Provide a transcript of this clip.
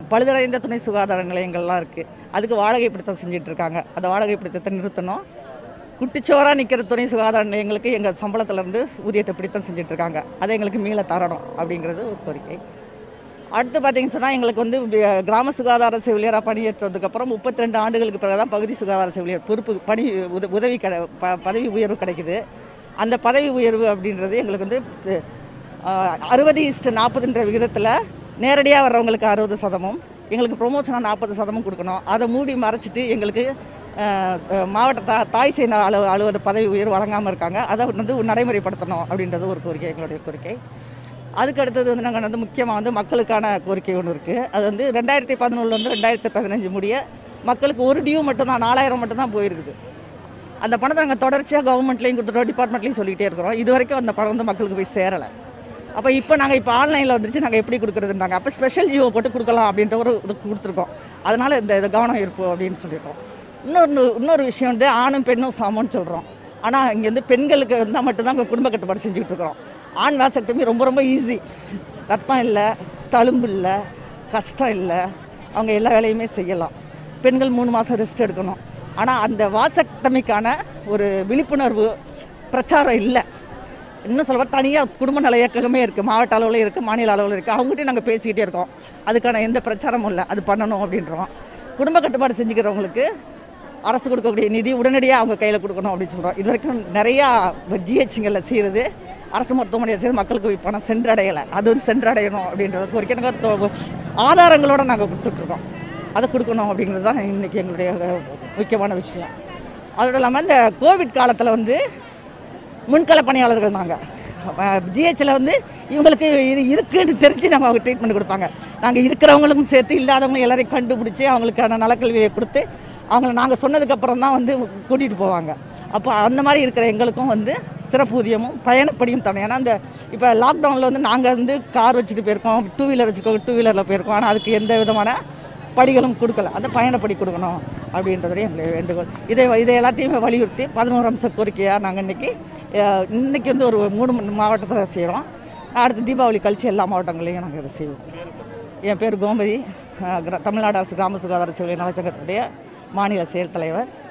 பழுதடைந்த துணை சுகாதார நிலையங்கள்லாம் இருக்குது அதுக்கு வாடகை பிடித்தம் செஞ்சுட்டு இருக்காங்க அந்த வாடகை பிடித்தத்தை நிறுத்தணும் குட்டிச்சோராக நிற்கிற துணை சுகாதார நிலையங்களுக்கு எங்கள் சம்பளத்திலேருந்து ஊதியத்தை பிடித்தம் செஞ்சுட்டு இருக்காங்க அதை எங்களுக்கு மீள தரணும் அப்படிங்கிறது ஒரு கோரிக்கை அடுத்து பார்த்தீங்கன்னு சொன்னால் எங்களுக்கு வந்து வி- கிராம சுகாதார செவிலியராக பணியேற்றதுக்கப்புறம் முப்பத்தி ரெண்டு ஆண்டுகளுக்கு பிறகு தான் பகுதி சுகாதார செவிலியர் பொறுப்பு பணி உத உதவி கிடை ப பதவி உயர்வு கிடைக்குது அந்த பதவி உயர்வு அப்படின்றது எங்களுக்கு வந்து அறுபது இஸ்டு நாற்பதுன்ற விகிதத்தில் நேரடியாக வர்றவங்களுக்கு அறுபது சதமும் எங்களுக்கு ப்ரொமோஷனாக நாற்பது சதமும் கொடுக்கணும் அதை மூடி மறைச்சிட்டு எங்களுக்கு அஹ், அஹ், மாவட்ட தா தாய் சேனா அலு அலுவலர் பதவி உயர்வு வழங்காமல் இருக்காங்க அதை வந்து நடைமுறைப்படுத்தணும் அப்படின்றது ஒரு கோரிக்கை எங்களுடைய கோரிக்கை அதுக்கு அடுத்தது வந்து நாங்கள் வந்து முக்கியமாக வந்து மக்களுக்கான கோரிக்கை ஒன்று இருக்குது அது வந்து ரெண்டாயிரத்தி பதினொன்றுலேருந்து ரெண்டாயிரத்தி பதினஞ்சு முடிய மக்களுக்கு ஒரு டியூ மட்டும்தான் நாலாயிரம் மட்டும்தான் போயிருக்குது அந்த பணத்தை நாங்கள் தொடர்ச்சியாக கவர்மெண்ட்லேயும் கொடுத்துட்டோம் டிபார்ட்மெண்ட்லேயும் சொல்லிகிட்டே இருக்கிறோம் இது வரைக்கும் அந்த பணம் வந்து மக்களுக்கு போய் சேரலை அப்போ இப்போ நாங்கள் இப்போ ஆன்லைனில் வந்துருச்சு நாங்கள் எப்படி கொடுக்குறதுன்றாங்க அப்போ ஸ்பெஷல் ஜியோ போட்டு கொடுக்கலாம் அப்படின்ற ஒரு இது கொடுத்துருக்கோம் அதனால் இந்த இது கவனம் இருப்போம் அப்படின்னு சொல்லியிருக்கோம் இன்னொரு இன்னொரு விஷயம் வந்து ஆணும் பெண்ணும் சமம்னு சொல்கிறோம் ஆனால் இங்கே வந்து பெண்களுக்கு இருந்தால் மட்டும்தான் இங்கே குடும்ப கட்டுப்பாடு செஞ்சுக்கிட்டு இருக்கிறோம் ஆண் வாசக்டமி ரொம்ப ரொம்ப ஈஸி ரத்தம் இல்லை தழும்பு இல்லை கஷ்டம் இல்லை அவங்க எல்லா வேலையுமே செய்யலாம் பெண்கள் மூணு மாதம் ரெஸ்ட் எடுக்கணும் ஆனால் அந்த வாசக்டமிக்கான ஒரு விழிப்புணர்வு பிரச்சாரம் இல்லை இன்னும் சொல்ல தனியாக குடும்ப நல இயக்கமே இருக்குது மாவட்ட அளவில் இருக்குது மாநில அளவில் இருக்குது அவங்ககிட்டயும் நாங்கள் பேசிக்கிட்டே இருக்கோம் அதுக்கான எந்த பிரச்சாரமும் இல்லை அது பண்ணணும் அப்படின்றோம் குடும்ப கட்டுப்பாடு செஞ்சுக்கிறவங்களுக்கு அரசு கொடுக்கக்கூடிய நிதி உடனடியாக அவங்க கையில் கொடுக்கணும் அப்படின்னு சொல்கிறோம் இது வரைக்கும் நிறையா ஜிஹெச்களில் செய்கிறது அரசு மருத்துவமனையில் செய்து மக்களுக்கு போய் பணம் சென்றடையலை அது வந்து சென்றடையணும் அப்படின்றத கோரிக்கை நாங்கள் தொ- ஆதாரங்களோடு நாங்கள் கொடுத்துட்ருக்கோம் அதை கொடுக்கணும் அப்படிங்கிறது தான் இன்றைக்கி எங்களுடைய அஹ், முக்கியமான விஷயம் அதோடு இல்லாமல் இந்த கோவிட் காலத்தில் வந்து முன்கள பணியாளர்கள் நாங்கள் ஜிஹெச்சில் வந்து இவங்களுக்கு இது இருக்குன்னு தெரிஞ்சு நம்ம அவங்க ட்ரீட்மெண்ட் கொடுப்பாங்க நாங்கள் இருக்கிறவங்களுக்கும் சேர்த்து இல்லாதவங்களும் எல்லாரையும் கண்டுபிடிச்சி அவங்களுக்கான நலக்கல்வியை கொடுத்து அவங்கள நாங்கள் சொன்னதுக்கப்புறம் தான் வந்து கூட்டிகிட்டு போவாங்க அப்போ அந்த மாதிரி இருக்கிற எங்களுக்கும் வந்து சிறப்பூதியமும் பயணப்படியும் தரணும் ஏன்னா இந்த இப்போ லாக்டவுனில் வந்து நாங்கள் வந்து கார் வச்சுட்டு போயிருக்கோம் டூ வீலர் வச்சுருக்கோம் டூ வீலரில் போயிருக்கோம் ஆனால் அதுக்கு எந்த விதமான படிகளும் கொடுக்கல அந்த பயணப்படி கொடுக்கணும் அப்படின்றதுடைய எங்களுடைய வேண்டுகோள் இதை இதை எல்லாத்தையுமே வலியுறுத்தி பதினோரு அம்ச கோரிக்கையாக நாங்கள் இன்றைக்கி இன்றைக்கி வந்து ஒரு மூணு மாவட்டத்தில் செய்கிறோம் அடுத்து தீபாவளி கழிச்சு எல்லா மாவட்டங்களையும் நாங்கள் இதை செய்வோம் என் பேர் கோமதி அஹ், கிர- தமிழ்நாடு அரசு கிராம சுகாதார சேவை நலச்சங்கத்துடைய மாநில செயல் தலைவர்